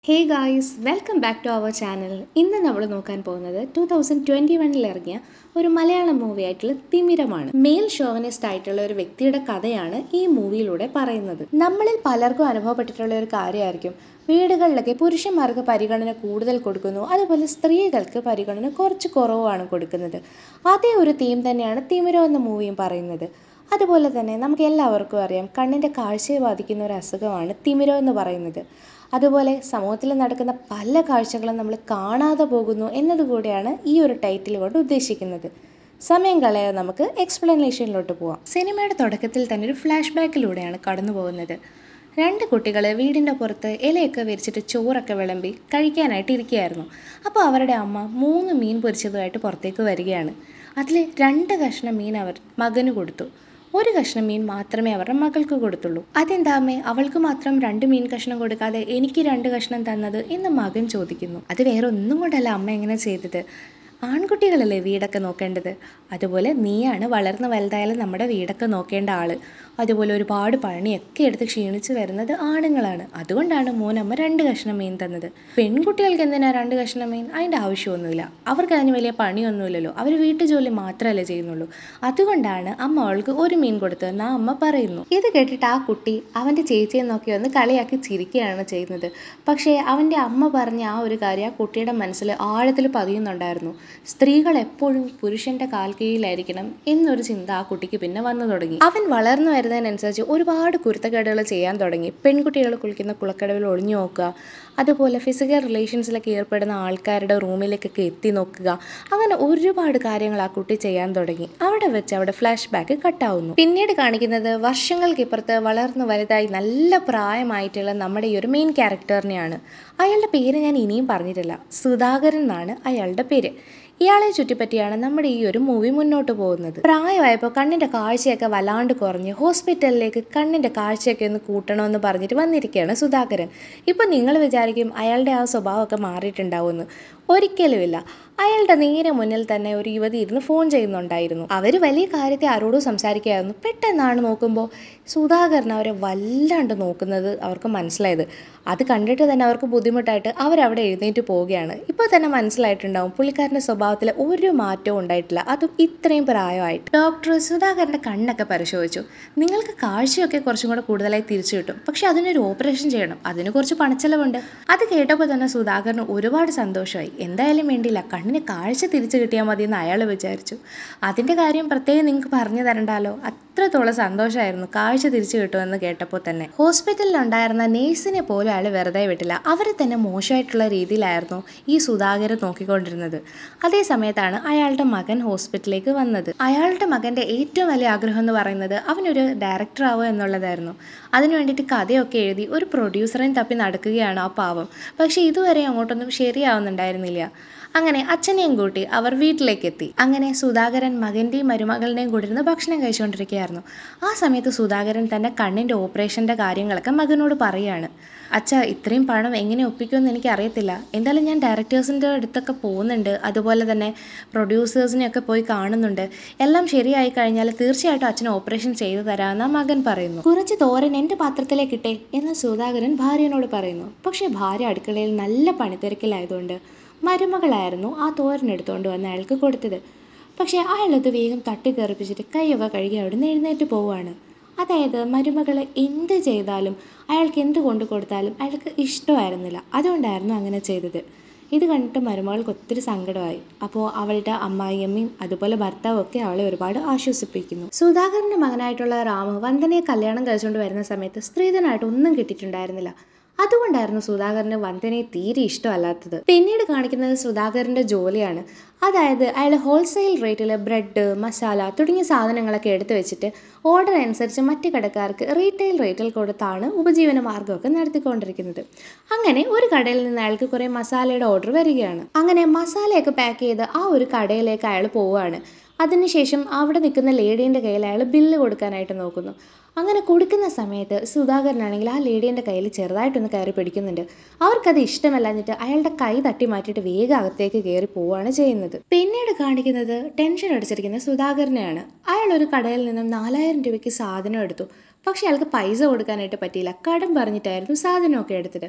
hey guys welcome back to our channel ഇന്ന് നമ്മൾ നോക്കാൻ പോകുന്നത് ടൂ തൗസൻഡ് ട്വൻറ്റി വണ്ണിൽ ഇറങ്ങിയ ഒരു മലയാളം മൂവി ആയിട്ടുള്ള തിമിരമാണ് മെയിൽ ഷോവനിസ്റ്റ് ആയിട്ടുള്ള ഒരു വ്യക്തിയുടെ കഥയാണ് ഈ മൂവിയിലൂടെ പറയുന്നത് നമ്മളിൽ പലർക്കും അനുഭവപ്പെട്ടിട്ടുള്ള ഒരു കാര്യമായിരിക്കും വീടുകളിലൊക്കെ പുരുഷന്മാർക്ക് പരിഗണന കൂടുതൽ കൊടുക്കുന്നു അതുപോലെ സ്ത്രീകൾക്ക് പരിഗണന കുറച്ച് കുറവാണ് കൊടുക്കുന്നത് അതേ ഒരു തീം തന്നെയാണ് തിമിരം എന്ന മൂവിയും പറയുന്നത് അതുപോലെ തന്നെ നമുക്ക് എല്ലാവർക്കും അറിയാം കണ്ണിൻ്റെ കാഴ്ചയെ ബാധിക്കുന്ന ഒരു അസുഖമാണ് തിമിരം എന്ന് പറയുന്നത് അതുപോലെ സമൂഹത്തിൽ നടക്കുന്ന പല കാഴ്ചകളും നമ്മൾ കാണാതെ പോകുന്നു എന്നതുകൂടിയാണ് ഈ ഒരു ടൈറ്റിൽ കൊണ്ട് ഉദ്ദേശിക്കുന്നത് സമയം കളയാതെ നമുക്ക് എക്സ്പ്ലനേഷനിലോട്ട് പോവാം സിനിമയുടെ തുടക്കത്തിൽ തന്നെ ഒരു ഫ്ലാഷ് ബാക്കിലൂടെയാണ് കടന്നു പോകുന്നത് രണ്ട് കുട്ടികൾ വീടിൻ്റെ പുറത്ത് ഇലയൊക്കെ വിരിച്ചിട്ട് ചോറൊക്കെ വിളമ്പി കഴിക്കാനായിട്ട് ഇരിക്കുകയായിരുന്നു അപ്പോൾ അവരുടെ അമ്മ മൂന്ന് മീൻ പൊരിച്ചതുമായിട്ട് പുറത്തേക്ക് വരികയാണ് അതിൽ രണ്ട് കഷ്ണം മീൻ അവർ മകന് കൊടുത്തു ഒരു കഷ്ണം മീൻ മാത്രമേ അവരുടെ മകൾക്ക് കൊടുത്തുള്ളൂ അതെന്താ അമ്മേ അവൾക്ക് മാത്രം രണ്ട് മീൻ കഷ്ണം കൊടുക്കാതെ എനിക്ക് രണ്ട് കഷ്ണം തന്നത് എന്ന് മകൻ ചോദിക്കുന്നു അത് വേറെ ഒന്നും കൊണ്ടല്ല അമ്മ എങ്ങനെ ചെയ്തത് ആൺകുട്ടികളല്ലേ വീടൊക്കെ നോക്കേണ്ടത് അതുപോലെ നീയാണ് വളർന്ന് വലുതായാലും നമ്മുടെ വീടൊക്കെ നോക്കേണ്ട ആള് അതുപോലെ ഒരുപാട് പണിയൊക്കെ എടുത്ത് ക്ഷീണിച്ച് വരുന്നത് ആണുങ്ങളാണ് അതുകൊണ്ടാണ് മോനമ്മ രണ്ട് കഷ്ണം മീൻ തന്നത് പെൺകുട്ടികൾക്ക് എന്തിനാ രണ്ട് കഷ്ണം മീൻ അതിൻ്റെ ആവശ്യമൊന്നുമില്ല അവർക്ക് അതിന് വലിയ പണിയൊന്നുമില്ലല്ലോ അവർ വീട്ടുജോലി മാത്രമല്ലേ ചെയ്യുന്നുള്ളൂ അതുകൊണ്ടാണ് അമ്മ അവൾക്ക് ഒരു മീൻ കൊടുത്തതെന്ന് ആ അമ്മ പറയുന്നു ഇത് കേട്ടിട്ട് ആ കുട്ടി അവൻ്റെ ചേച്ചിയെ നോക്കി ഒന്ന് കളിയാക്കി ചിരിക്കുകയാണ് ചെയ്യുന്നത് പക്ഷേ അവൻ്റെ അമ്മ പറഞ്ഞ ആ ഒരു കാര്യം ആ കുട്ടിയുടെ മനസ്സിൽ ആഴത്തിൽ പതിയുന്നുണ്ടായിരുന്നു സ്ത്രീകൾ എപ്പോഴും പുരുഷന്റെ കാൽ കീഴിലായിരിക്കണം എന്നൊരു ചിന്ത ആ കുട്ടിക്ക് പിന്നെ വന്നു തുടങ്ങി അവൻ വളർന്നു വരുന്നതിനനുസരിച്ച് ഒരുപാട് കുരുത്തക്കേടുകൾ ചെയ്യാൻ തുടങ്ങി പെൺകുട്ടികൾ കുളിക്കുന്ന കുളക്കടവിൽ ഒളിഞ്ഞു നോക്കുക അതുപോലെ ഫിസിക്കൽ റിലേഷൻസിലൊക്കെ ഏർപ്പെടുന്ന ആൾക്കാരുടെ റൂമിലേക്കൊക്കെ എത്തി നോക്കുക അങ്ങനെ ഒരുപാട് കാര്യങ്ങൾ ആ കുട്ടി ചെയ്യാൻ തുടങ്ങി അവിടെ വെച്ച് അവിടെ ഫ്ലാഷ് ബാക്ക് കട്ടാവുന്നു പിന്നീട് കാണിക്കുന്നത് വർഷങ്ങൾക്കിപ്പുറത്ത് വളർന്നു വലുതായി നല്ല പ്രായമായിട്ടുള്ള നമ്മുടെ ഈ ഒരു മെയിൻ ക്യാരക്ടറിനെയാണ് അയാളുടെ പേര് ഞാൻ ഇനിയും പറഞ്ഞിട്ടില്ല സുധാകരൻ എന്നാണ് അയാളുടെ പേര് ഇയാളെ ചുറ്റിപ്പറ്റിയാണ് നമ്മുടെ ഈ ഒരു മൂവി മുന്നോട്ട് പോകുന്നത് പ്രായമായപ്പോൾ കണ്ണിൻ്റെ കാഴ്ചയൊക്കെ വല്ലാണ്ട് കുറഞ്ഞ് ഹോസ്പിറ്റലിലേക്ക് കണ്ണിൻ്റെ കാഴ്ചയൊക്കെ ഒന്ന് കൂട്ടണമെന്ന് പറഞ്ഞിട്ട് വന്നിരിക്കുകയാണ് സുധാകരൻ ഇപ്പം നിങ്ങൾ വിചാരിക്കും അയാളുടെ ആ സ്വഭാവമൊക്കെ മാറിയിട്ടുണ്ടാവുമെന്ന് ഒരിക്കലുമില്ല അയാളുടെ നേരെ മുന്നിൽ തന്നെ ഒരു യുവതി ഇരുന്ന് ഫോൺ ചെയ്യുന്നുണ്ടായിരുന്നു അവർ വലിയ കാര്യത്തെ ആരോടും സംസാരിക്കുകയായിരുന്നു പെട്ടെന്നാണ് നോക്കുമ്പോൾ സുധാകരൻ അവരെ വല്ലാണ്ട് നോക്കുന്നത് അവർക്ക് മനസ്സിലായത് അത് കണ്ടിട്ട് തന്നെ അവർക്ക് ബുദ്ധിമുട്ടായിട്ട് അവരവിടെ എഴുന്നേറ്റ് പോവുകയാണ് ഇപ്പോൾ തന്നെ മനസ്സിലായിട്ടുണ്ടാവും പുള്ളിക്കാരൻ്റെ സ്വഭാവത്തിൽ ഒരു മാറ്റവും ഉണ്ടായിട്ടില്ല അതും ഇത്രയും പ്രായമായിട്ട് ഡോക്ടർ സുധാകരൻ്റെ കണ്ണൊക്കെ പരിശോധിച്ചു നിങ്ങൾക്ക് കാഴ്ചയൊക്കെ കുറച്ചും കൂടെ കൂടുതലായി തിരിച്ചു കിട്ടും പക്ഷെ അതിനൊരു ഓപ്പറേഷൻ ചെയ്യണം അതിന് കുറച്ച് പണച്ചെലവുണ്ട് അത് കേട്ടപ്പോൾ തന്നെ സുധാകരന് ഒരുപാട് സന്തോഷമായി എന്തായാലും വേണ്ടിയില്ല കണ്ണിന് കാഴ്ച തിരിച്ചു കിട്ടിയാൽ മതി എന്ന് അയാൾ വിചാരിച്ചു അതിൻ്റെ കാര്യം പ്രത്യേകം നിങ്ങൾക്ക് പറഞ്ഞു തരണ്ടല്ലോ അത്രത്തോളം സന്തോഷമായിരുന്നു കാഴ്ച തിരിച്ചു കിട്ടുമെന്ന് കേട്ടപ്പോൾ തന്നെ ഹോസ്പിറ്റലിൽ ഉണ്ടായിരുന്ന നേഴ്സിനെ പോലും അയാൾ വെറുതെ വിട്ടില്ല അവരെ തന്നെ മോശമായിട്ടുള്ള രീതിയിലായിരുന്നു ഈ സുധാകരൻ നോക്കിക്കൊണ്ടിരുന്നത് അതേ സമയത്താണ് അയാളുടെ മകൻ ഹോസ്പിറ്റലിലേക്ക് വന്നത് അയാളുടെ മകൻ്റെ ഏറ്റവും വലിയ ആഗ്രഹം എന്ന് പറയുന്നത് അവനൊരു ഡയറക്ടർ ആവുക എന്നുള്ളതായിരുന്നു അതിനു വേണ്ടിയിട്ട് കഥയൊക്കെ എഴുതി ഒരു പ്രൊഡ്യൂസറേയും തപ്പി നടക്കുകയാണ് ആ പാവം പക്ഷേ ഇതുവരെ അങ്ങോട്ടൊന്നും ശരിയാവുന്നുണ്ടായിരുന്നില്ല അങ്ങനെ അച്ഛനെയും കൂട്ടി അവർ വീട്ടിലേക്ക് എത്തി അങ്ങനെ സുധാകരൻ മകൻ്റെയും മരുമകളുടെയും കൂടി ഇരുന്ന് ഭക്ഷണം കഴിച്ചുകൊണ്ടിരിക്കുകയായിരുന്നു ആ സമയത്ത് സുധാകരൻ തൻ്റെ കണ്ണിൻ്റെ ഓപ്പറേഷൻ്റെ കാര്യങ്ങളൊക്കെ മകനോട് പറയുകയാണ് അച്ഛ ഇത്രയും പണം എങ്ങനെ ഒപ്പിക്കുമെന്ന് എനിക്ക് അറിയത്തില്ല എന്തായാലും ഞാൻ ഡയറക്ടേഴ്സിൻ്റെ അടുത്തൊക്കെ പോകുന്നുണ്ട് അതുപോലെ തന്നെ പ്രൊഡ്യൂസേഴ്സിനെയൊക്കെ പോയി കാണുന്നുണ്ട് എല്ലാം ശരിയായി കഴിഞ്ഞാൽ തീർച്ചയായിട്ടും അച്ഛന് ഓപ്പറേഷൻ ചെയ്തു തരാമെന്ന് ആ മകൻ പറയുന്നു കുറച്ച് തോരൻ എൻ്റെ പാത്രത്തിലേക്ക് ഇട്ടേ എന്ന് സുധാകരൻ ഭാര്യനോട് പറയുന്നു പക്ഷേ ഭാര്യ അടുക്കളയിൽ നല്ല പണിത്തിരക്കിലായതുകൊണ്ട് മരുമകളായിരുന്നു ആ തോരൻ എടുത്തുകൊണ്ട് വന്ന് അയാൾക്ക് കൊടുത്തത് പക്ഷേ അയാളത് വേഗം തട്ടിത്തെറിപ്പിച്ചിട്ട് കൈയൊക്കെ കഴുകി അവിടുന്ന് എഴുന്നേറ്റ് പോവുകയാണ് അതായത് മരുമകൾ എന്ത് ചെയ്താലും അയാൾക്ക് എന്ത് കൊണ്ടു കൊടുത്താലും അയാൾക്ക് ഇഷ്ടമായിരുന്നില്ല അതുകൊണ്ടായിരുന്നു അങ്ങനെ ചെയ്തത് ഇത് കണ്ടിട്ട് മരുമകൾക്ക് ഒത്തിരി സങ്കടമായി അപ്പോൾ അവളുടെ അമ്മായിയമ്മയും അതുപോലെ ഭർത്താവും ഒക്കെ അവളെ ഒരുപാട് ആശ്വസിപ്പിക്കുന്നു സുധാകരൻ്റെ മകനായിട്ടുള്ള രാമു വന്ദനയെ കല്യാണം കഴിച്ചുകൊണ്ട് വരുന്ന സമയത്ത് സ്ത്രീധനായിട്ട് ഒന്നും കിട്ടിയിട്ടുണ്ടായിരുന്നില്ല അതുകൊണ്ടായിരുന്നു സുധാകരന് വന്ദനയെ തീരെ ഇഷ്ടമല്ലാത്തത് പിന്നീട് കാണിക്കുന്നത് സുധാകരൻ്റെ ജോലിയാണ് അതായത് അയാൾ ഹോൾസെയിൽ റേറ്റിൽ ബ്രെഡ് മസാല തുടങ്ങിയ സാധനങ്ങളൊക്കെ എടുത്തു വെച്ചിട്ട് ഓർഡർ അനുസരിച്ച് മറ്റ് കടക്കാർക്ക് റീറ്റെയിൽ റേറ്റിൽ കൊടുത്താണ് ഉപജീവന മാർഗ്ഗമൊക്കെ നടത്തിക്കൊണ്ടിരിക്കുന്നത് അങ്ങനെ ഒരു കടയിൽ നിന്ന് അയാൾക്ക് കുറേ മസാലയുടെ ഓർഡർ വരികയാണ് അങ്ങനെ മസാലയൊക്കെ പാക്ക് ചെയ്ത് ആ ഒരു കടയിലേക്ക് അയാൾ പോവുകയാണ് അതിനുശേഷം അവിടെ നിൽക്കുന്ന ലേഡീൻ്റെ കയ്യിൽ അയാൾ ബില്ല് കൊടുക്കാനായിട്ട് നോക്കുന്നു അങ്ങനെ കൊടുക്കുന്ന സമയത്ത് സുധാകരനാണെങ്കിൽ ആ ലേഡീൻ്റെ കയ്യിൽ ചെറുതായിട്ടൊന്ന് കയറി പിടിക്കുന്നുണ്ട് അവർക്കത് ഇഷ്ടമല്ലാഞ്ഞിട്ട് അയാളുടെ കൈ തട്ടി മാറ്റിയിട്ട് വേഗം അകത്തേക്ക് കയറി പോവുകയാണ് ചെയ്യുന്നത് പിന്നീട് കാണിക്കുന്നത് ടെൻഷൻ അടിച്ചിരിക്കുന്ന സുധാകരനെയാണ് അയാൾ ഒരു കടയിൽ നിന്നും നാലായിരം രൂപയ്ക്ക് സാധനം എടുത്തു പക്ഷെ അയാൾക്ക് പൈസ കൊടുക്കാനായിട്ട് പറ്റിയില്ല കടം പറഞ്ഞിട്ടായിരുന്നു സാധനമൊക്കെ എടുത്തത്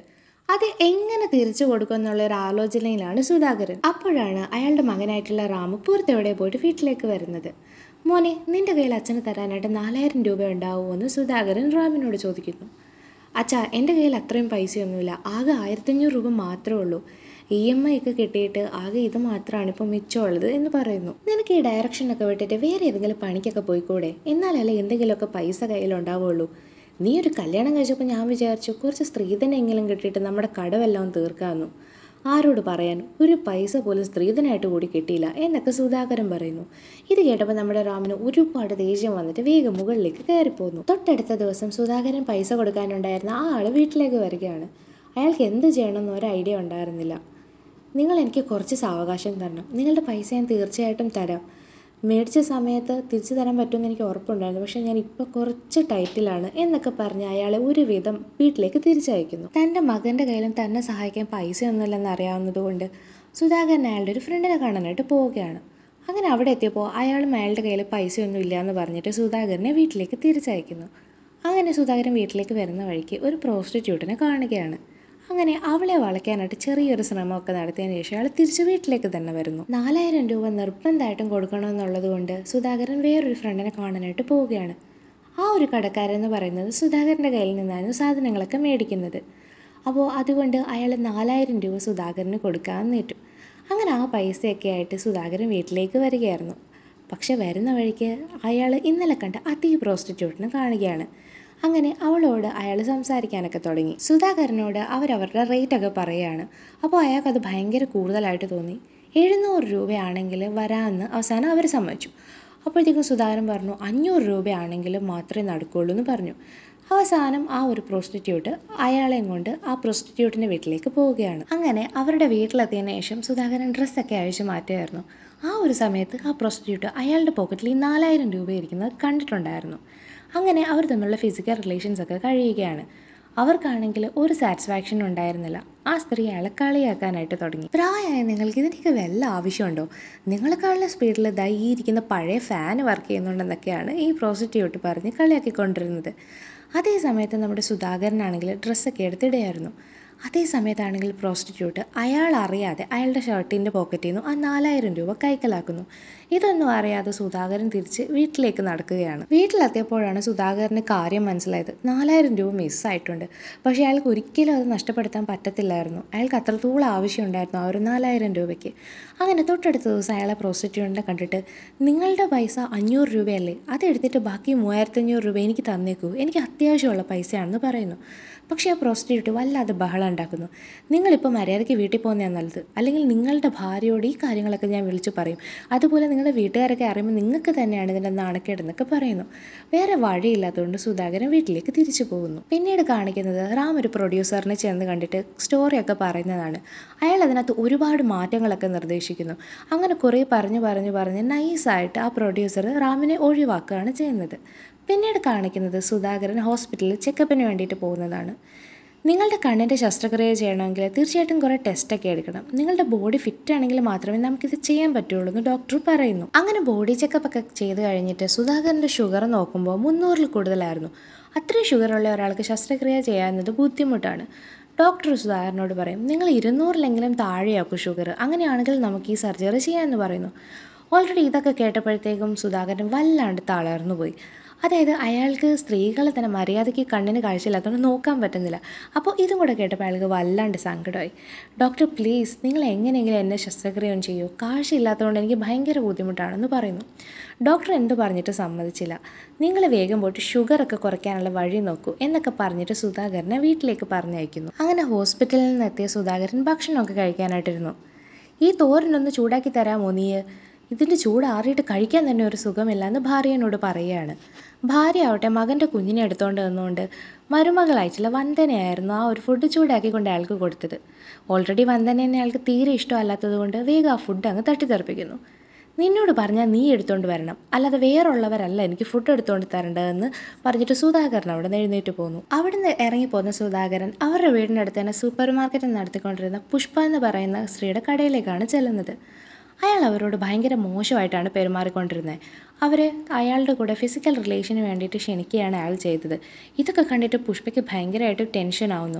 അത് എങ്ങനെ തിരിച്ചു കൊടുക്കുമെന്നുള്ള ഒരു ആലോചനയിലാണ് സുധാകരൻ അപ്പോഴാണ് അയാളുടെ മകനായിട്ടുള്ള റാമു പുറത്തെവിടെ പോയിട്ട് വീട്ടിലേക്ക് വരുന്നത് മോനെ നിന്റെ കയ്യിൽ അച്ഛന് തരാനായിട്ട് നാലായിരം രൂപ ഉണ്ടാവുമോ എന്ന് സുധാകരൻ റാമിനോട് ചോദിക്കുന്നു അച്ഛാ എൻ്റെ കയ്യിൽ അത്രയും പൈസയൊന്നുമില്ല ആകെ ആയിരത്തഞ്ഞൂറ് രൂപ മാത്രമേ ഉള്ളൂ ഇ എം ഐ ഒക്കെ കിട്ടിയിട്ട് ആകെ ഇത് മാത്രമാണ് ഇപ്പോൾ മിച്ചമുള്ളത് എന്ന് പറയുന്നു നിനക്ക് ഈ ഡയറക്ഷനൊക്കെ വിട്ടിട്ട് വേറെ ഏതെങ്കിലും പണിക്കൊക്കെ പോയിക്കൂടെ എന്നാലല്ലേ എന്തെങ്കിലുമൊക്കെ പൈസ കയ്യിലുണ്ടാവുള്ളൂ നീ ഒരു കല്യാണം കഴിച്ചപ്പോൾ ഞാൻ വിചാരിച്ചു കുറച്ച് സ്ത്രീധനെങ്കിലും കിട്ടിയിട്ട് നമ്മുടെ കടവെല്ലാം തീർക്കാമെന്നു ആരോട് പറയാൻ ഒരു പൈസ പോലും സ്ത്രീധനായിട്ട് കൂടി കിട്ടിയില്ല എന്നൊക്കെ സുധാകരൻ പറയുന്നു ഇത് കേട്ടപ്പോൾ നമ്മുടെ രാമന് ഒരുപാട് ദേഷ്യം വന്നിട്ട് വേഗം മുകളിലേക്ക് കയറിപ്പോന്നു തൊട്ടടുത്ത ദിവസം സുധാകരൻ പൈസ കൊടുക്കാനുണ്ടായിരുന്ന ആ ആൾ വീട്ടിലേക്ക് വരികയാണ് അയാൾക്ക് എന്ത് ചെയ്യണമെന്ന് ഒരു ഐഡിയ ഉണ്ടായിരുന്നില്ല നിങ്ങൾ എനിക്ക് കുറച്ച് സാവകാശം തരണം നിങ്ങളുടെ പൈസ ഞാൻ തീർച്ചയായിട്ടും തരാം മേടിച്ച സമയത്ത് തിരിച്ചു തരാൻ പറ്റുമെന്ന് എനിക്ക് ഉറപ്പുണ്ടായിരുന്നു പക്ഷേ ഞാൻ ഇപ്പോൾ കുറച്ച് ടൈറ്റിലാണ് എന്നൊക്കെ പറഞ്ഞ് അയാളെ ഒരുവിധം വീട്ടിലേക്ക് തിരിച്ചയക്കുന്നു തൻ്റെ മകൻ്റെ കയ്യിലും തന്നെ സഹായിക്കാൻ പൈസയൊന്നുമില്ലെന്ന് അറിയാവുന്നതുകൊണ്ട് സുധാകരൻ അയാളുടെ ഒരു ഫ്രണ്ടിനെ കാണാനായിട്ട് പോവുകയാണ് അങ്ങനെ അവിടെ എത്തിയപ്പോൾ അയാളും അയാളുടെ കയ്യിൽ പൈസയൊന്നും ഇല്ല എന്ന് പറഞ്ഞിട്ട് സുധാകരനെ വീട്ടിലേക്ക് തിരിച്ചയക്കുന്നു അങ്ങനെ സുധാകരൻ വീട്ടിലേക്ക് വരുന്ന വഴിക്ക് ഒരു പ്രോസ്റ്റിറ്റ്യൂട്ടിനെ കാണുകയാണ് അങ്ങനെ അവളെ വളയ്ക്കാനായിട്ട് ചെറിയൊരു ശ്രമമൊക്കെ നടത്തിയതിന് ശേഷം അയാൾ തിരിച്ച് വീട്ടിലേക്ക് തന്നെ വരുന്നു നാലായിരം രൂപ നിർബന്ധമായിട്ടും കൊടുക്കണമെന്നുള്ളത് കൊണ്ട് സുധാകരൻ വേറൊരു ഫ്രണ്ടിനെ കാണാനായിട്ട് പോവുകയാണ് ആ ഒരു കടക്കാരൻ എന്ന് പറയുന്നത് സുധാകരൻ്റെ കയ്യിൽ നിന്നായിരുന്നു സാധനങ്ങളൊക്കെ മേടിക്കുന്നത് അപ്പോൾ അതുകൊണ്ട് അയാൾ നാലായിരം രൂപ സുധാകരന് കൊടുക്കാമെന്ന് ഏറ്റു അങ്ങനെ ആ പൈസയൊക്കെ ആയിട്ട് സുധാകരൻ വീട്ടിലേക്ക് വരികയായിരുന്നു പക്ഷെ വരുന്ന വഴിക്ക് അയാൾ ഇന്നലെ കണ്ട അതേ പ്രോസ്റ്റിറ്റ്യൂട്ടിനെ കാണുകയാണ് അങ്ങനെ അവളോട് അയാൾ സംസാരിക്കാനൊക്കെ തുടങ്ങി സുധാകരനോട് അവരവരുടെ റേറ്റ് ഒക്കെ പറയുകയാണ് അപ്പോൾ അയാൾക്കത് ഭയങ്കര കൂടുതലായിട്ട് തോന്നി എഴുന്നൂറ് രൂപയാണെങ്കിൽ വരാമെന്ന് അവസാനം അവർ സമ്മതിച്ചു അപ്പോഴത്തേക്കും സുധാകരൻ പറഞ്ഞു അഞ്ഞൂറ് രൂപയാണെങ്കിൽ മാത്രമേ നടക്കുകയുള്ളൂ എന്ന് പറഞ്ഞു അവസാനം ആ ഒരു പ്രോസ്റ്റിറ്റ്യൂട്ട് അയാളെയും കൊണ്ട് ആ പ്രോസ്റ്റിറ്റ്യൂട്ടിൻ്റെ വീട്ടിലേക്ക് പോവുകയാണ് അങ്ങനെ അവരുടെ വീട്ടിലെത്തിയതിന് ശേഷം സുധാകരൻ ഡ്രസ്സൊക്കെ അഴിച്ചു മാറ്റുമായിരുന്നു ആ ഒരു സമയത്ത് ആ പ്രോസ്റ്റിറ്റ്യൂട്ട് അയാളുടെ പോക്കറ്റിൽ ഈ നാലായിരം രൂപ ഇരിക്കുന്നത് കണ്ടിട്ടുണ്ടായിരുന്നു അങ്ങനെ അവർ തമ്മിലുള്ള ഫിസിക്കൽ റിലേഷൻസ് ഒക്കെ കഴിയുകയാണ് അവർക്കാണെങ്കിൽ ഒരു സാറ്റിസ്ഫാക്ഷൻ ഉണ്ടായിരുന്നില്ല ആ സ്ത്രീ അയാളെ കളിയാക്കാനായിട്ട് തുടങ്ങി പ്രായമായ നിങ്ങൾക്ക് ഇതിൻ്റെയൊക്കെ വല്ല ആവശ്യമുണ്ടോ നിങ്ങളെക്കാളുള്ള സ്പീഡിൽ ദാ ഈ ഇരിക്കുന്ന പഴയ ഫാൻ വർക്ക് ചെയ്യുന്നുണ്ടെന്നൊക്കെയാണ് ഈ പ്രോസ്റ്റിറ്റ്യൂട്ട് പറഞ്ഞ് കളിയാക്കിക്കൊണ്ടിരുന്നത് അതേ സമയത്ത് നമ്മുടെ സുധാകരനാണെങ്കിൽ ഡ്രസ്സൊക്കെ എടുത്തിടുകയായിരുന്നു അതേ സമയത്താണെങ്കിൽ പ്രോസ്റ്റിറ്റ്യൂട്ട് അയാൾ അറിയാതെ അയാളുടെ ഷർട്ടിൻ്റെ പോക്കറ്റിൽ നിന്നും ആ നാലായിരം രൂപ കൈക്കലാക്കുന്നു ഇതൊന്നും അറിയാതെ സുധാകരൻ തിരിച്ച് വീട്ടിലേക്ക് നടക്കുകയാണ് വീട്ടിലെത്തിയപ്പോഴാണ് സുധാകരന് കാര്യം മനസ്സിലായത് നാലായിരം രൂപ മിസ്സായിട്ടുണ്ട് പക്ഷേ അയാൾക്ക് ഒരിക്കലും അത് നഷ്ടപ്പെടുത്താൻ പറ്റത്തില്ലായിരുന്നു അയാൾക്ക് അത്രത്തോളം ആവശ്യമുണ്ടായിരുന്നു ആ ഒരു നാലായിരം രൂപയ്ക്ക് അങ്ങനെ തൊട്ടടുത്ത ദിവസം അയാളെ പ്രോസ്റ്റിറ്റ്യൂട്ടിനെ കണ്ടിട്ട് നിങ്ങളുടെ പൈസ അഞ്ഞൂറ് രൂപയല്ലേ അതെടുത്തിട്ട് ബാക്കി മൂവായിരത്തഞ്ഞൂറ് രൂപ എനിക്ക് തന്നേക്കൂ എനിക്ക് അത്യാവശ്യമുള്ള പൈസയാണെന്ന് പറയുന്നു പക്ഷേ ആ പ്രോസ്റ്റിറ്റ്യൂട്ട് വല്ലാതെ ബഹളം ഉണ്ടാക്കുന്നു നിങ്ങളിപ്പോൾ മര്യാദയ്ക്ക് വീട്ടിൽ പോകുന്നതാണ് നല്ലത് അല്ലെങ്കിൽ നിങ്ങളുടെ ഭാര്യയോട് ഈ കാര്യങ്ങളൊക്കെ ഞാൻ വിളിച്ചു പറയും അതുപോലെ നിങ്ങളുടെ വീട്ടുകാരൊക്കെ അറിയുമ്പോൾ നിങ്ങൾക്ക് തന്നെയാണ് ഇതിൻ്റെ നാണക്കേടെന്നൊക്കെ പറയുന്നു വേറെ വഴിയില്ലാത്തതുകൊണ്ട് സുധാകരൻ വീട്ടിലേക്ക് തിരിച്ചു പോകുന്നു പിന്നീട് കാണിക്കുന്നത് റാം ഒരു പ്രൊഡ്യൂസറിനെ ചെന്ന് കണ്ടിട്ട് സ്റ്റോറിയൊക്കെ പറയുന്നതാണ് അയാൾ അതിനകത്ത് ഒരുപാട് മാറ്റങ്ങളൊക്കെ നിർദ്ദേശിക്കുന്നു അങ്ങനെ കുറേ പറഞ്ഞു പറഞ്ഞു പറഞ്ഞ് നൈസായിട്ട് ആ പ്രൊഡ്യൂസർ റാമിനെ ഒഴിവാക്കുകയാണ് ചെയ്യുന്നത് പിന്നീട് കാണിക്കുന്നത് സുധാകരൻ ഹോസ്പിറ്റലിൽ ചെക്കപ്പിന് വേണ്ടിയിട്ട് പോകുന്നതാണ് നിങ്ങളുടെ കണ്ണിൻ്റെ ശസ്ത്രക്രിയ ചെയ്യണമെങ്കിൽ തീർച്ചയായിട്ടും കുറേ ടെസ്റ്റൊക്കെ എടുക്കണം നിങ്ങളുടെ ബോഡി ഫിറ്റ് ആണെങ്കിൽ മാത്രമേ നമുക്കിത് ചെയ്യാൻ പറ്റുള്ളൂ എന്ന് ഡോക്ടർ പറയുന്നു അങ്ങനെ ബോഡി ചെക്കപ്പ് ഒക്കെ ചെയ്ത് കഴിഞ്ഞിട്ട് സുധാകരൻ്റെ ഷുഗർ നോക്കുമ്പോൾ മുന്നൂറിൽ കൂടുതലായിരുന്നു അത്രയും ഷുഗറുള്ള ഒരാൾക്ക് ശസ്ത്രക്രിയ ചെയ്യാവുന്നത് ബുദ്ധിമുട്ടാണ് ഡോക്ടർ സുധാകരനോട് പറയും നിങ്ങൾ ഇരുന്നൂറിലെങ്കിലും താഴെയാക്കും ഷുഗർ അങ്ങനെയാണെങ്കിൽ നമുക്ക് ഈ സർജറി ചെയ്യാമെന്ന് പറയുന്നു ഓൾറെഡി ഇതൊക്കെ കേട്ടപ്പോഴത്തേക്കും സുധാകരൻ വല്ലാണ്ട് തളർന്നു പോയി അതായത് അയാൾക്ക് സ്ത്രീകളെ തന്നെ മര്യാദയ്ക്ക് കണ്ണിന് കാഴ്ചയില്ലാത്തതുകൊണ്ട് നോക്കാൻ പറ്റുന്നില്ല അപ്പോൾ ഇതും കൂടെ കേട്ടപ്പോൾ അയാൾക്ക് വല്ലാണ്ട് സങ്കടമായി ഡോക്ടർ പ്ലീസ് നിങ്ങൾ എങ്ങനെയെങ്കിലും എന്നെ ശസ്ത്രക്രിയ ചെയ്യൂ കാഴ്ചയില്ലാത്തതുകൊണ്ട് എനിക്ക് ഭയങ്കര ബുദ്ധിമുട്ടാണെന്ന് പറയുന്നു ഡോക്ടർ എന്ത് പറഞ്ഞിട്ട് സമ്മതിച്ചില്ല നിങ്ങൾ വേഗം പോയിട്ട് ഷുഗറൊക്കെ കുറയ്ക്കാനുള്ള വഴി നോക്കൂ എന്നൊക്കെ പറഞ്ഞിട്ട് സുധാകരനെ വീട്ടിലേക്ക് പറഞ്ഞയക്കുന്നു അങ്ങനെ ഹോസ്പിറ്റലിൽ നിന്ന് എത്തിയ സുധാകരൻ ഭക്ഷണമൊക്കെ കഴിക്കാനായിട്ടിരുന്നു ഈ തോരനൊന്ന് ചൂടാക്കി തരാമോ നീ ഇതിൻ്റെ ചൂടാറിയിട്ട് കഴിക്കാൻ തന്നെ ഒരു സുഖമില്ല എന്ന് ഭാര്യനോട് പറയുകയാണ് ഭാര്യ ആവട്ടെ മകൻ്റെ കുഞ്ഞിനെ എടുത്തുകൊണ്ട് നിന്നുകൊണ്ട് മരുമകളായിട്ടുള്ള വന്ദനയായിരുന്നു ആ ഒരു ഫുഡ് ചൂടാക്കിക്കൊണ്ട് അയാൾക്ക് കൊടുത്തത് ഓൾറെഡി വന്ദനേനെ അയാൾക്ക് തീരെ ഇഷ്ടമല്ലാത്തത് കൊണ്ട് വേഗം ആ ഫുഡ് അങ്ങ് തട്ടിത്തെറിപ്പിക്കുന്നു നിന്നോട് പറഞ്ഞാൽ നീ എടുത്തുകൊണ്ട് വരണം അല്ലാതെ വേറുള്ളവരല്ല എനിക്ക് ഫുഡ് എടുത്തുകൊണ്ട് തരേണ്ടതെന്ന് പറഞ്ഞിട്ട് സുധാകരൻ അവിടെ നിന്ന് എഴുന്നേറ്റ് പോന്നു അവിടുന്ന് ഇറങ്ങിപ്പോന്ന സുധാകരൻ അവരുടെ വീടിനടുത്ത് തന്നെ സൂപ്പർ മാർക്കറ്റ് നടത്തിക്കൊണ്ടിരുന്ന പുഷ്പ എന്ന് പറയുന്ന സ്ത്രീയുടെ കടയിലേക്കാണ് ചെല്ലുന്നത് അയാൾ അവരോട് ഭയങ്കര മോശമായിട്ടാണ് പെരുമാറിക്കൊണ്ടിരുന്നത് അവർ അയാളുടെ കൂടെ ഫിസിക്കൽ റിലേഷന് വേണ്ടിയിട്ട് ക്ഷണിക്കുകയാണ് അയാൾ ചെയ്തത് ഇതൊക്കെ കണ്ടിട്ട് പുഷ്പയ്ക്ക് ഭയങ്കരമായിട്ട് ടെൻഷൻ ആവുന്നു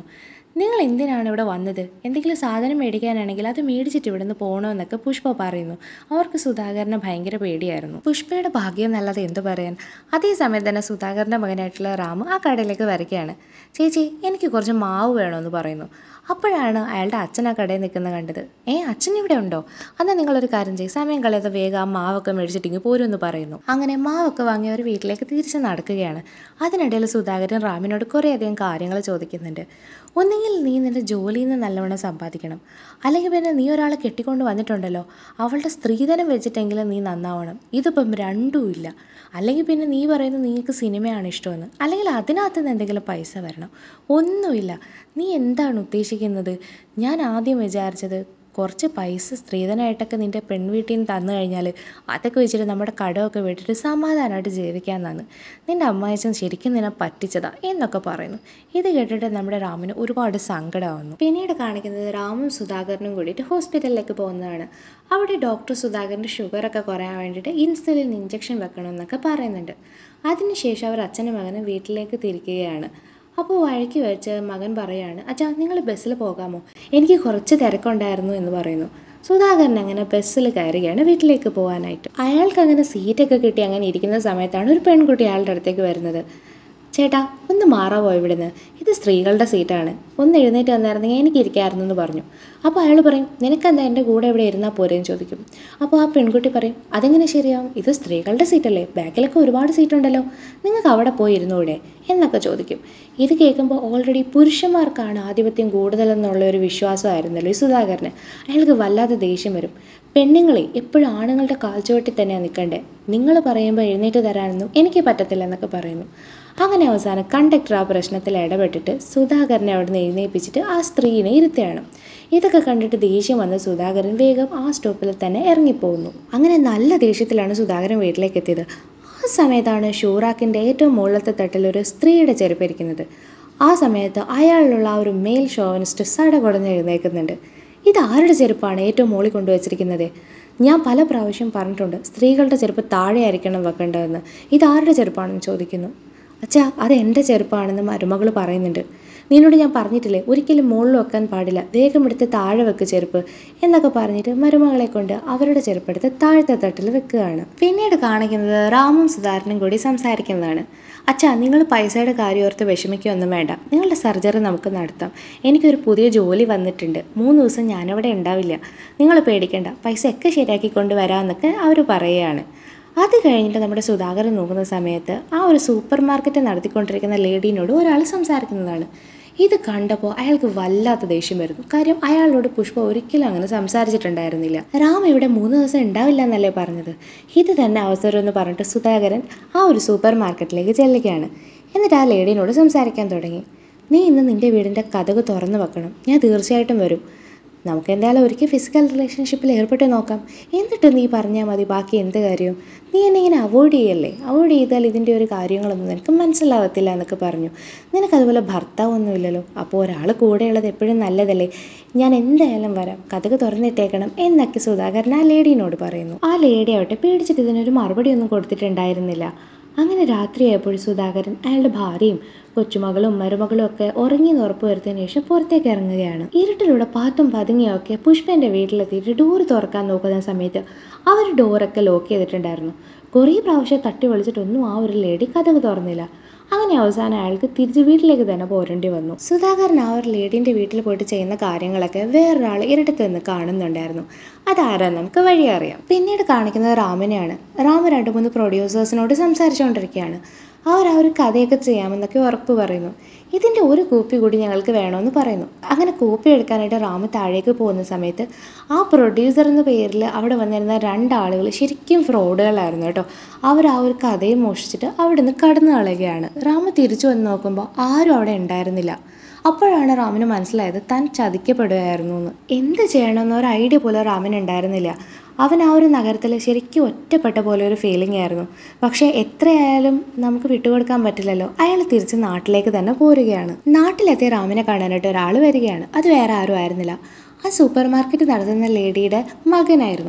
നിങ്ങൾ എന്തിനാണ് ഇവിടെ വന്നത് എന്തെങ്കിലും സാധനം മേടിക്കാനാണെങ്കിൽ അത് മേടിച്ചിട്ട് ഇവിടെ നിന്ന് പോകണമെന്നൊക്കെ പുഷ്പ പറയുന്നു അവർക്ക് സുധാകരനെ ഭയങ്കര പേടിയായിരുന്നു പുഷ്പയുടെ ഭാഗ്യം നല്ലത് എന്തു പറയാൻ അതേസമയം തന്നെ സുധാകരൻ്റെ മകനായിട്ടുള്ള റാമു ആ കടയിലേക്ക് വരികയാണ് ചേച്ചി എനിക്ക് കുറച്ച് മാവ് വേണമെന്ന് പറയുന്നു അപ്പോഴാണ് അയാളുടെ അച്ഛൻ ആ കടയിൽ നിൽക്കുന്നത് കണ്ടത് ഏ അച്ഛൻ ഇവിടെ ഉണ്ടോ എന്നാൽ നിങ്ങളൊരു കാര്യം ചെയ്യും സമയം കളയാതെ വേഗം ആ മാവൊക്കെ മേടിച്ചിട്ടിങ്ങ് പോരുമെന്ന് പറയുന്നു അങ്ങനെ മാവൊക്കെ വാങ്ങി അവർ വീട്ടിലേക്ക് തിരിച്ച് നടക്കുകയാണ് അതിനിടയിൽ സുധാകരൻ റാമിനോട് കുറേയധികം കാര്യങ്ങൾ ചോദിക്കുന്നുണ്ട് ഒന്നുകിൽ നീ നിൻ്റെ ജോലിയിൽ നിന്ന് നല്ലവണ്ണം സമ്പാദിക്കണം അല്ലെങ്കിൽ പിന്നെ നീ ഒരാളെ കെട്ടിക്കൊണ്ട് വന്നിട്ടുണ്ടല്ലോ അവളുടെ സ്ത്രീധനം വെച്ചിട്ടെങ്കിലും നീ നന്നാവണം ഇതിപ്പം രണ്ടും ഇല്ല അല്ലെങ്കിൽ പിന്നെ നീ പറയുന്നത് നിങ്ങൾക്ക് സിനിമയാണ് ഇഷ്ടമെന്ന് അല്ലെങ്കിൽ അതിനകത്ത് നിന്ന് എന്തെങ്കിലും പൈസ വരണം ഒന്നുമില്ല നീ എന്താണ് ഉദ്ദേശിക്കുന്നത് ഞാൻ ആദ്യം വിചാരിച്ചത് കുറച്ച് പൈസ സ്ത്രീധനമായിട്ടൊക്കെ നിൻ്റെ പെൺവീട്ടിൽ നിന്ന് തന്നു കഴിഞ്ഞാൽ അതൊക്കെ വെച്ചിട്ട് നമ്മുടെ കടമൊക്കെ വിട്ടിട്ട് സമാധാനമായിട്ട് ജീവിക്കാമെന്നാണ് നിൻ്റെ അമ്മായച്ചൻ ശരിക്കും നിന്നെ പറ്റിച്ചതാ എന്നൊക്കെ പറയുന്നു ഇത് കേട്ടിട്ട് നമ്മുടെ രാമന് ഒരുപാട് സങ്കടമാവുന്നു പിന്നീട് കാണിക്കുന്നത് രാമും സുധാകരനും കൂടിയിട്ട് ഹോസ്പിറ്റലിലേക്ക് പോകുന്നതാണ് അവിടെ ഡോക്ടർ സുധാകരൻ്റെ ഷുഗറൊക്കെ കുറയാൻ വേണ്ടിയിട്ട് ഇൻസുലിൻ ഇഞ്ചക്ഷൻ വെക്കണമെന്നൊക്കെ പറയുന്നുണ്ട് അതിനുശേഷം അവർ അച്ഛനും മകനും വീട്ടിലേക്ക് തിരിക്കുകയാണ് അപ്പോൾ വഴിക്ക് വെച്ച് മകൻ പറയാണ് അച്ഛാ നിങ്ങൾ ബസ്സിൽ പോകാമോ എനിക്ക് കുറച്ച് തിരക്കുണ്ടായിരുന്നു എന്ന് പറയുന്നു സുധാകരൻ അങ്ങനെ ബസ്സിൽ കയറുകയാണ് വീട്ടിലേക്ക് പോകാനായിട്ട് അയാൾക്ക് അങ്ങനെ സീറ്റൊക്കെ കിട്ടി അങ്ങനെ ഇരിക്കുന്ന സമയത്താണ് ഒരു പെൺകുട്ടി അയാളുടെ അടുത്തേക്ക് വരുന്നത് ചേട്ടാ ഒന്ന് മാറാവോ ഇവിടുന്ന് ഇത് സ്ത്രീകളുടെ സീറ്റാണ് ഒന്ന് എഴുന്നേറ്റ് വന്നായിരുന്നെങ്കിൽ എനിക്ക് ഇരിക്കാമായിരുന്നു എന്ന് പറഞ്ഞു അപ്പോൾ അയാൾ പറയും നിനക്കെന്താ എൻ്റെ കൂടെ ഇവിടെ ഇരുന്നാൽ പോരെന്ന് ചോദിക്കും അപ്പോൾ ആ പെൺകുട്ടി പറയും അതെങ്ങനെ ശരിയാവും ഇത് സ്ത്രീകളുടെ സീറ്റല്ലേ ബാക്കിലൊക്കെ ഒരുപാട് സീറ്റുണ്ടല്ലോ നിങ്ങൾക്ക് അവിടെ പോയി ഇരുന്നൂടെ എന്നൊക്കെ ചോദിക്കും ഇത് കേൾക്കുമ്പോൾ ഓൾറെഡി പുരുഷന്മാർക്കാണ് ആധിപത്യം കൂടുതലെന്നുള്ള ഒരു വിശ്വാസമായിരുന്നല്ലോ ഈ സുധാകരന് അയാൾക്ക് വല്ലാതെ ദേഷ്യം വരും പെണ്ണുങ്ങളെ എപ്പോഴും ആണുങ്ങളുടെ കാൽച്ചുവട്ടിൽ തന്നെയാണ് നിൽക്കണ്ടേ നിങ്ങൾ പറയുമ്പോൾ എഴുന്നേറ്റ് തരാനൊന്നും എനിക്ക് പറ്റത്തില്ല എന്നൊക്കെ പറയുന്നു അങ്ങനെ അവസാനം കണ്ടക്ടർ ആ പ്രശ്നത്തിൽ ഇടപെട്ടിട്ട് സുധാകരനെ അവിടെ നിന്ന് എഴുന്നേൽപ്പിച്ചിട്ട് ആ സ്ത്രീനെ ഇരുത്തുകയാണ് ഇതൊക്കെ കണ്ടിട്ട് ദേഷ്യം വന്ന സുധാകരൻ വേഗം ആ സ്റ്റോപ്പിൽ തന്നെ ഇറങ്ങിപ്പോകുന്നു അങ്ങനെ നല്ല ദേഷ്യത്തിലാണ് സുധാകരൻ വീട്ടിലേക്ക് എത്തിയത് ആ സമയത്താണ് ഷൂറാക്കിൻ്റെ ഏറ്റവും മുകളിലത്തെ തട്ടിൽ ഒരു സ്ത്രീയുടെ ചെരുപ്പിരിക്കുന്നത് ആ സമയത്ത് അയാളിലുള്ള ആ ഒരു മെയിൽ ഷോവനിസ്റ്റ് സടകുടഞ്ഞ് എഴുന്നേൽക്കുന്നുണ്ട് ഇത് ആരുടെ ചെരുപ്പാണ് ഏറ്റവും മുകളിൽ കൊണ്ടുവച്ചിരിക്കുന്നത് ഞാൻ പല പ്രാവശ്യം പറഞ്ഞിട്ടുണ്ട് സ്ത്രീകളുടെ ചെരുപ്പ് താഴെ ആയിരിക്കണം വെക്കേണ്ടതെന്ന് ഇത് ആരുടെ ചെരുപ്പാണെന്ന് ചോദിക്കുന്നു അച്ഛാ അത് എൻ്റെ ചെരുപ്പാണെന്ന് മരുമകൾ പറയുന്നുണ്ട് നിന്നോട് ഞാൻ പറഞ്ഞിട്ടില്ലേ ഒരിക്കലും മുകളിൽ വെക്കാൻ പാടില്ല വേഗം എടുത്ത് താഴെ വെക്ക് ചെരുപ്പ് എന്നൊക്കെ പറഞ്ഞിട്ട് മരുമകളെ കൊണ്ട് അവരുടെ ചെരുപ്പെടുത്ത് താഴത്തെ തട്ടിൽ വെക്കുകയാണ് പിന്നീട് കാണിക്കുന്നത് രാമും സുധാരനും കൂടി സംസാരിക്കുന്നതാണ് അച്ഛാ നിങ്ങൾ പൈസയുടെ കാര്യം ഓർത്ത് വിഷമിക്കുകയൊന്നും വേണ്ട നിങ്ങളുടെ സർജറി നമുക്ക് നടത്താം എനിക്കൊരു പുതിയ ജോലി വന്നിട്ടുണ്ട് മൂന്ന് ദിവസം ഞാനവിടെ ഉണ്ടാവില്ല നിങ്ങൾ പേടിക്കേണ്ട പൈസ ഒക്കെ ശരിയാക്കി കൊണ്ടുവരാമെന്നൊക്കെ അവർ പറയുകയാണ് അത് കഴിഞ്ഞിട്ട് നമ്മുടെ സുധാകരൻ നോക്കുന്ന സമയത്ത് ആ ഒരു സൂപ്പർ മാർക്കറ്റ് നടത്തിക്കൊണ്ടിരിക്കുന്ന ലേഡീനോട് ഒരാൾ സംസാരിക്കുന്നതാണ് ഇത് കണ്ടപ്പോൾ അയാൾക്ക് വല്ലാത്ത ദേഷ്യം വരുന്നു കാര്യം അയാളോട് പുഷ്പ ഒരിക്കലും അങ്ങനെ സംസാരിച്ചിട്ടുണ്ടായിരുന്നില്ല രാം ഇവിടെ മൂന്ന് ദിവസം ഉണ്ടാവില്ല എന്നല്ലേ പറഞ്ഞത് ഇത് തന്നെ അവസരം എന്ന് പറഞ്ഞിട്ട് സുധാകരൻ ആ ഒരു സൂപ്പർ മാർക്കറ്റിലേക്ക് ചെല്ലുകയാണ് എന്നിട്ട് ആ ലേഡീനോട് സംസാരിക്കാൻ തുടങ്ങി നീ ഇന്ന് നിൻ്റെ വീടിൻ്റെ കഥക് തുറന്നു വെക്കണം ഞാൻ തീർച്ചയായിട്ടും വരും നമുക്ക് എന്തായാലും ഒരിക്കൽ ഫിസിക്കൽ റിലേഷൻഷിപ്പിൽ ഏർപ്പെട്ട് നോക്കാം എന്നിട്ട് നീ പറഞ്ഞാൽ മതി ബാക്കി എന്ത് കാര്യവും നീ എന്നെ ഇങ്ങനെ അവോയ്ഡ് ചെയ്യല്ലേ അവോയ്ഡ് ചെയ്താൽ ഇതിൻ്റെ ഒരു കാര്യങ്ങളൊന്നും നിനക്ക് മനസ്സിലാവത്തില്ല എന്നൊക്കെ പറഞ്ഞു നിനക്കതുപോലെ ഭർത്താവൊന്നും ഇല്ലല്ലോ അപ്പോൾ ഒരാൾ കൂടെയുള്ളത് എപ്പോഴും നല്ലതല്ലേ ഞാൻ എന്തായാലും വരാം കഥക് തുറന്നിട്ടേക്കണം എന്നൊക്കെ സുധാകരൻ ആ ലേഡീനോട് പറയുന്നു ആ ലേഡി ആവട്ടെ പേടിച്ചിട്ട് ഇതിനൊരു മറുപടിയൊന്നും കൊടുത്തിട്ടുണ്ടായിരുന്നില്ല അങ്ങനെ രാത്രിയായപ്പോൾ സുധാകരൻ അയാളുടെ ഭാര്യയും കൊച്ചുമകളും മരുമകളും ഒക്കെ ഉറങ്ങിയെന്ന് ഉറപ്പ് വരുത്തിയതിനു ശേഷം പുറത്തേക്ക് ഇറങ്ങുകയാണ് ഇരുട്ടിലൂടെ പാത്തും പതുങ്ങിയൊക്കെ പുഷ്പന്റെ വീട്ടിലെത്തിയിട്ട് ഡോർ തുറക്കാൻ നോക്കുന്ന സമയത്ത് അവർ ഡോറൊക്കെ ലോക്ക് ചെയ്തിട്ടുണ്ടായിരുന്നു കുറേ പ്രാവശ്യം തട്ടി വിളിച്ചിട്ടൊന്നും ആ ഒരു ലേഡി കഥക് തുറന്നില്ല അങ്ങനെ അവസാനം അയാൾക്ക് തിരിച്ച് വീട്ടിലേക്ക് തന്നെ പോരേണ്ടി വന്നു സുധാകരൻ ആ ഒരു ലേഡീൻ്റെ വീട്ടിൽ പോയിട്ട് ചെയ്യുന്ന കാര്യങ്ങളൊക്കെ വേറൊരാൾ ഇരട്ടത്ത് നിന്ന് കാണുന്നുണ്ടായിരുന്നു അതാരാ നമുക്ക് വഴി അറിയാം പിന്നീട് കാണിക്കുന്നത് റാമിനെയാണ് റാം രണ്ട് മൂന്ന് പ്രൊഡ്യൂസേഴ്സിനോട് സംസാരിച്ചുകൊണ്ടിരിക്കുകയാണ് അവർ ആ ഒരു കഥയൊക്കെ ചെയ്യാമെന്നൊക്കെ ഉറപ്പ് പറയുന്നു ഇതിൻ്റെ ഒരു കോപ്പി കൂടി ഞങ്ങൾക്ക് വേണമെന്ന് പറയുന്നു അങ്ങനെ കോപ്പി എടുക്കാനായിട്ട് റാമ് താഴേക്ക് പോകുന്ന സമയത്ത് ആ പ്രൊഡ്യൂസർ എന്ന പേരിൽ അവിടെ വന്നിരുന്ന രണ്ടാളുകൾ ശരിക്കും ഫ്രോഡുകളായിരുന്നു കേട്ടോ അവർ ആ ഒരു കഥയും മോഷിച്ചിട്ട് അവിടെ നിന്ന് കടന്നു കളയുകയാണ് റാമ് തിരിച്ചു വന്ന് നോക്കുമ്പോൾ ആരും അവിടെ ഉണ്ടായിരുന്നില്ല അപ്പോഴാണ് റാമിന് മനസ്സിലായത് താൻ ചതിക്കപ്പെടുകയായിരുന്നു എന്ന് എന്ത് ചെയ്യണമെന്ന് ഒരു ഐഡിയ പോലും റാമിന് ഉണ്ടായിരുന്നില്ല അവൻ ആ ഒരു നഗരത്തിൽ ശരിക്കും ഒറ്റപ്പെട്ട പോലെ ഒരു ഫീലിംഗ് ആയിരുന്നു പക്ഷേ എത്രയായാലും നമുക്ക് വിട്ടുകൊടുക്കാൻ പറ്റില്ലല്ലോ അയാൾ തിരിച്ച് നാട്ടിലേക്ക് തന്നെ പോരുകയാണ് നാട്ടിലെത്തിയ റാമിനെ കാണാനായിട്ട് ഒരാൾ വരികയാണ് അത് വേറെ ആരും ആയിരുന്നില്ല ആ സൂപ്പർ മാർക്കറ്റ് നടത്തുന്ന ലേഡിയുടെ മകനായിരുന്നു